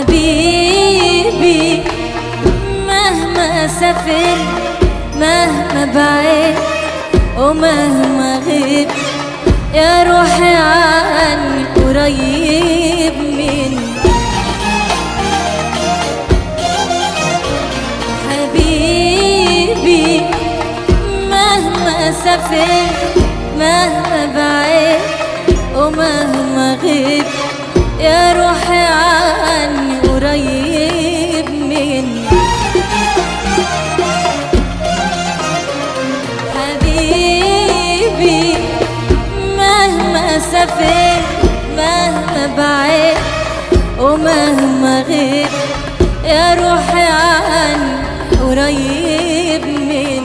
حبيبي مهما سافر مهما بعيد ومهما غيب يا روحي عني قريب مني حبيبي مهما سافر مهما بعيد ومهما غيب يا روحي عني قريب مني حبيبي مهما سافر مهما بعيد ومهما غيب يا روحي عني قريب مني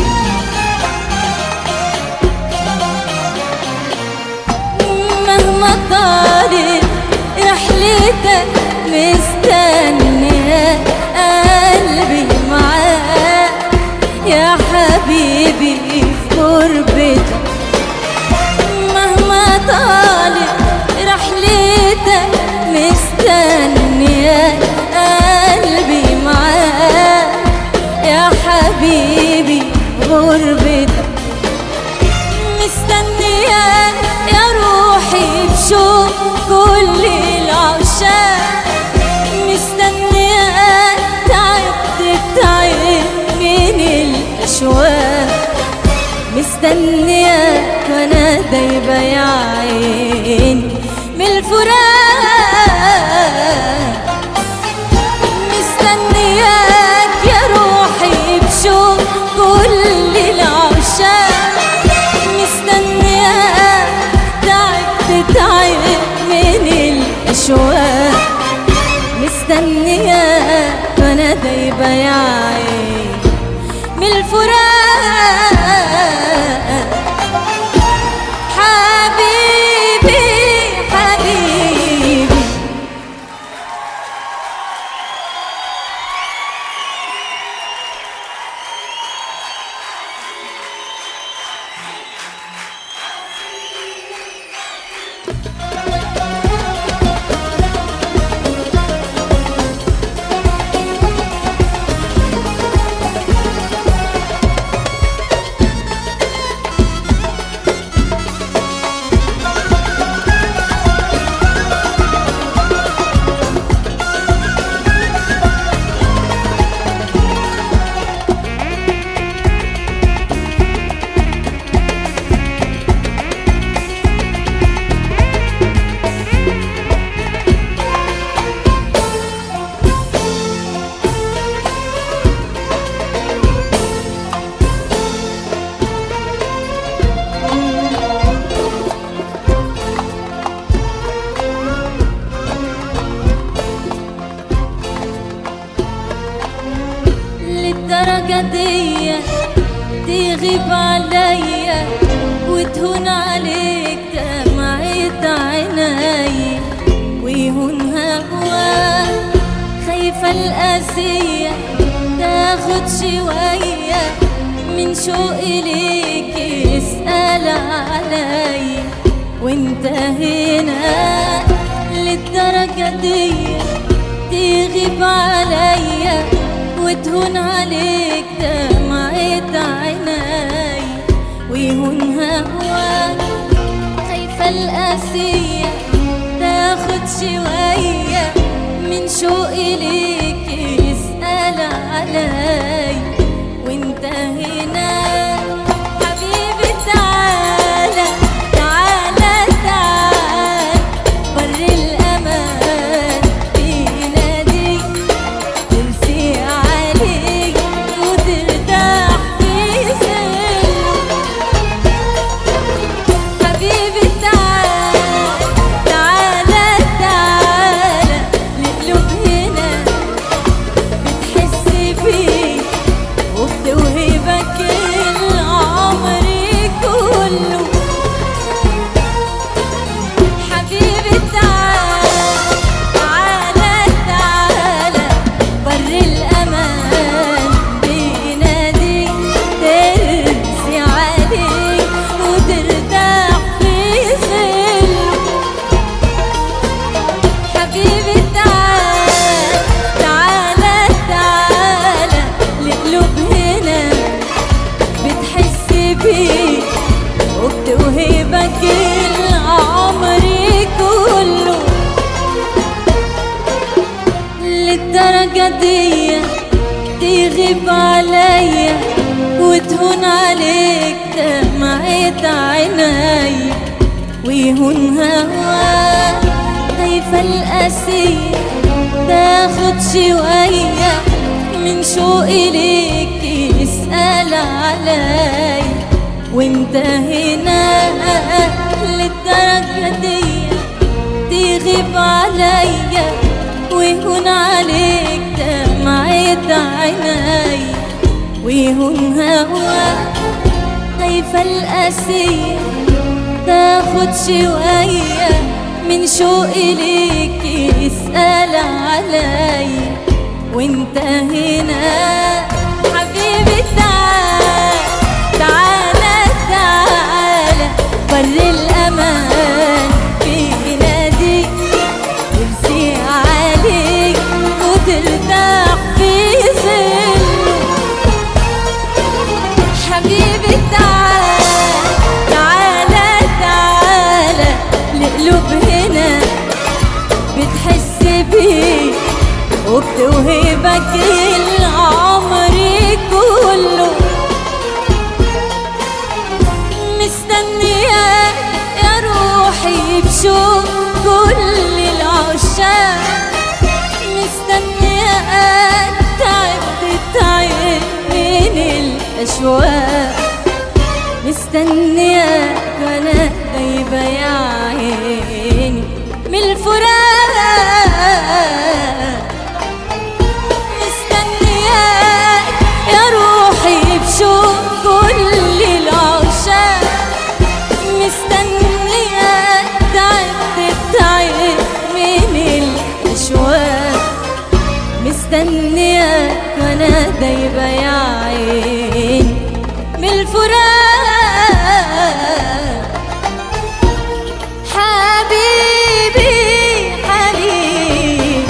مهما طالت رحلتك مستنية قلبي معاك يا حبيبي في غربتك مهما طالت رحلتك مستنية قلبي معاك يا حبيبي في غربتك مستنياك يا روحي بشوق كل العشاق مستنياك تعبت تعب من الأشواق مستنياك وانا دايبة يا عيني من الفراق مستنياك يا روحي بشوق كل العشاق مستنياك تعبت تعب من الأشواق مستنياك وانا دايبة يا عيني من الفراق حبيبي حبيبي للدرجة دي تغيب عليا وتهون عليك دمعة عيني ويهون هواك خايفة القاسية تاخد شوية من شوقي ليك اسأل عليا وانت هنا للدرجة دي تغيب عليا وتهون عليك دمعة عيني ويهون هواك خايفة القاسية تاخد شوية من شوقي ليك اسأل علي وانت هنا حبيبي تعالى تعالى تعالى بر الأمان بيناديك ترسي عليك وترتاح في سلم حبيبي تعال تعالى تعالى القلوب هنا بتحس فيه وبتوهبك للدرجة دي تغيب عليا وتهون عليك دمعة عيني ويهون هواك خايفة القاسية تاخد شوية من شوقي ليك يسأل علي وانت هنا للدرجة دي تغيب عليا ويهون عليك دمعة عيني ويهون هواك خايفة القاسية تاخد شوية من شوقي ليك يسأل علي وانت هنا حبيبي تعال تعالى تعالى بر الأمان في ناديك ترسي عليك وترتاح في ظله حبيبي تعال تعالى تعالى القلوب هنا بتحس بيه وبتوهبك العمر كله مستنياك يا روحي بشوق كل العشاق مستنياك تعبت تعب من الأشواق مستنياك وانا غايبة يا عيني من الفراق مستنياك يا روحي بشوق كل العشاق مستنياك تعبت التعب من الأشواق مستنياك وانا دايبة يا عيني من الفراق حبيبي حبيبي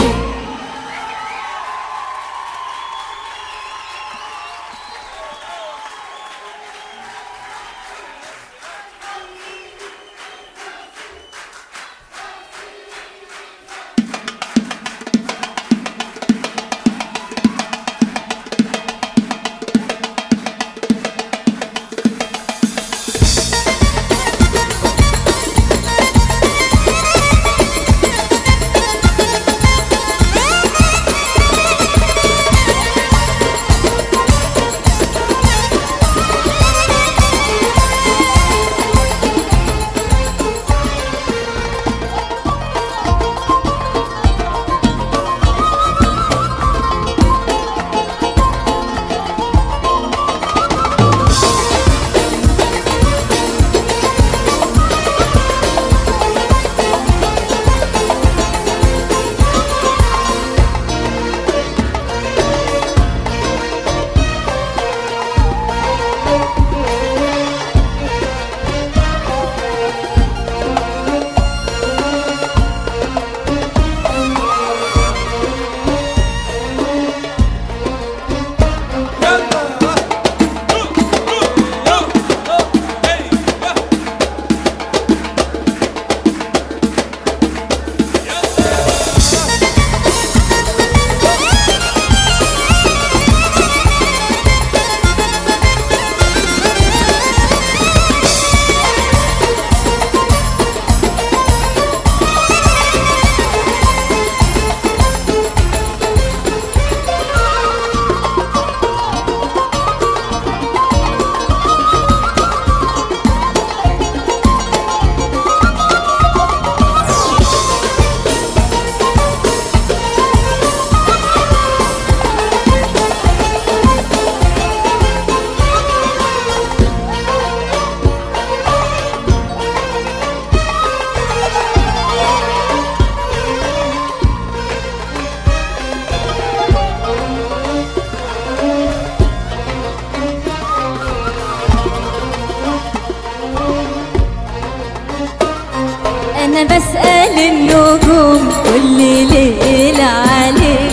انا بسأل النجوم كل ليلة عليك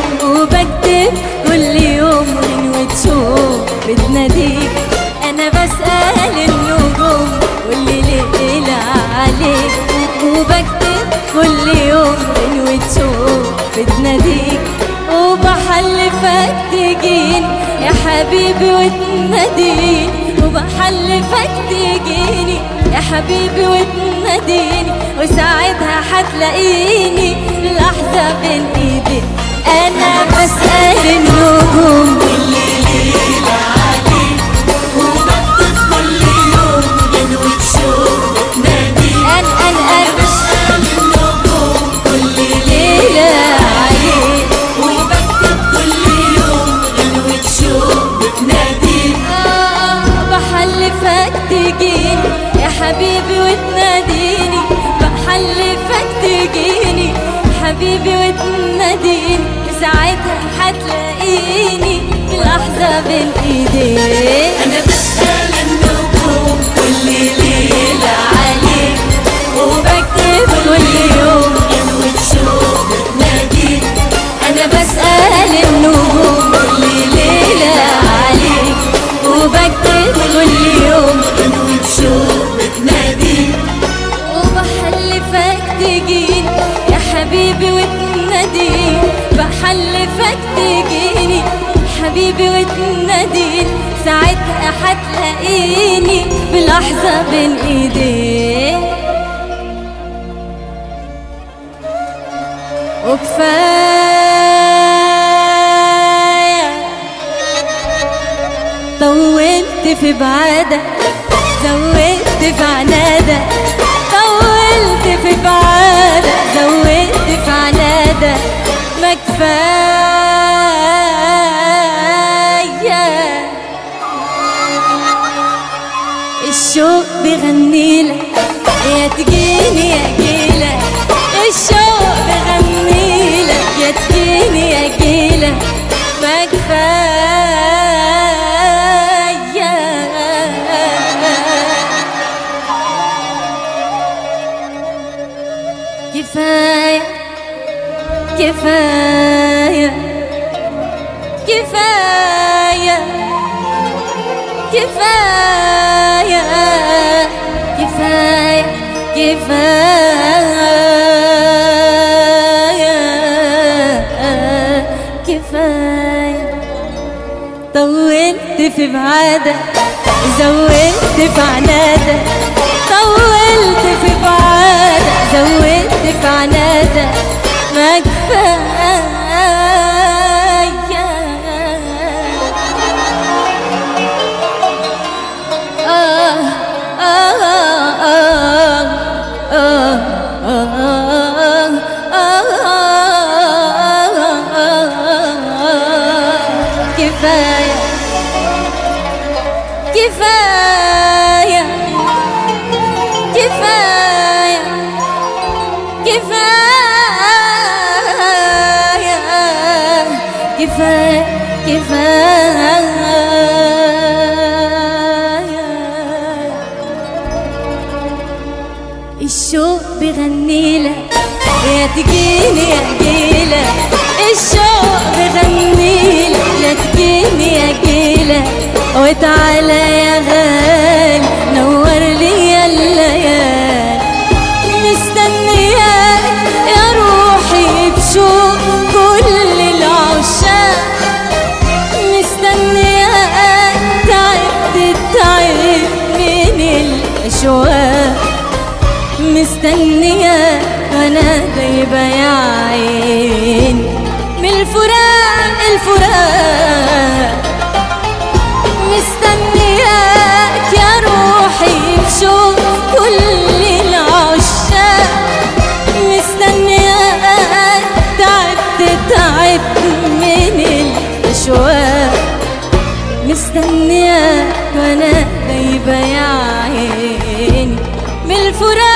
وبكتب كل يوم من وتشوف بتناديك انا بسأل النجوم كل ليلة عليك وبكتب كل يوم من وتشوف بتناديك تجيني يا حبيبي وتناديني وبحلفك تجيني يا حبيبي وتناديني وساعتها حتلاقيني لحظة بين ايدي انا بسأل النجوم كل ليلة عليك وبكتب كل يوم غنوة شوق بتناديك ان ان ان بسأل النجوم كل ليلة عليك وبكتب كل يوم غنوة شوق بتناديك آه بحلفك تجيني يا حبيبي وتناديني بحلفك تجيني حبيبي وتناديني ساعتها حتلاقيني في لحظة بين ايديك أنا بسأل النجوم كل ليلة عليك وبكتب كل يوم غنوة شوق بتناديك انا بسأل النجوم كل ليلة عليك وبكتب كل يوم غنوة شوق بتناديك وبحلفك تجيني يا حبيبي وتناديني بحلفك تجيني حبيبي وتناديني ساعتها حتلاقيني بلحظة بين ايديك وكفاية طولت في بعادك زودت في عنادك طولت في بعادك زودت في عنادك ما كفاية الشوق بيغنيلك يا تجيني يا جيلك الشوق بيغنيلك يا تجيني يا جيلك ما كفاية كفاية كفاية كفاية كفاية كفاية كفاية كفاية طولت في بعادك زودت في عنادك طولت في بعادك زودت في عنادك ما كفاية كفاية كفاية كفاية كفاية كفاية كفاية الشوق بيغنيلك يا تجيني يا جيلك الشوق بيغنيلك يا تجيني يا جيلك وتعالى يا غالي نور لي يا الليالي مستنياك يا روحي بشوق كل العشاق مستنياك تعبت التعب من الأشواق مستنية وانا دايبة يا عين من الفراق الفراق مستنياك يا روحي بشوق كل العشاق مستنياك تعبت تعبت من الأشواق مستنياك وانا دايبة يا عيني من الفراق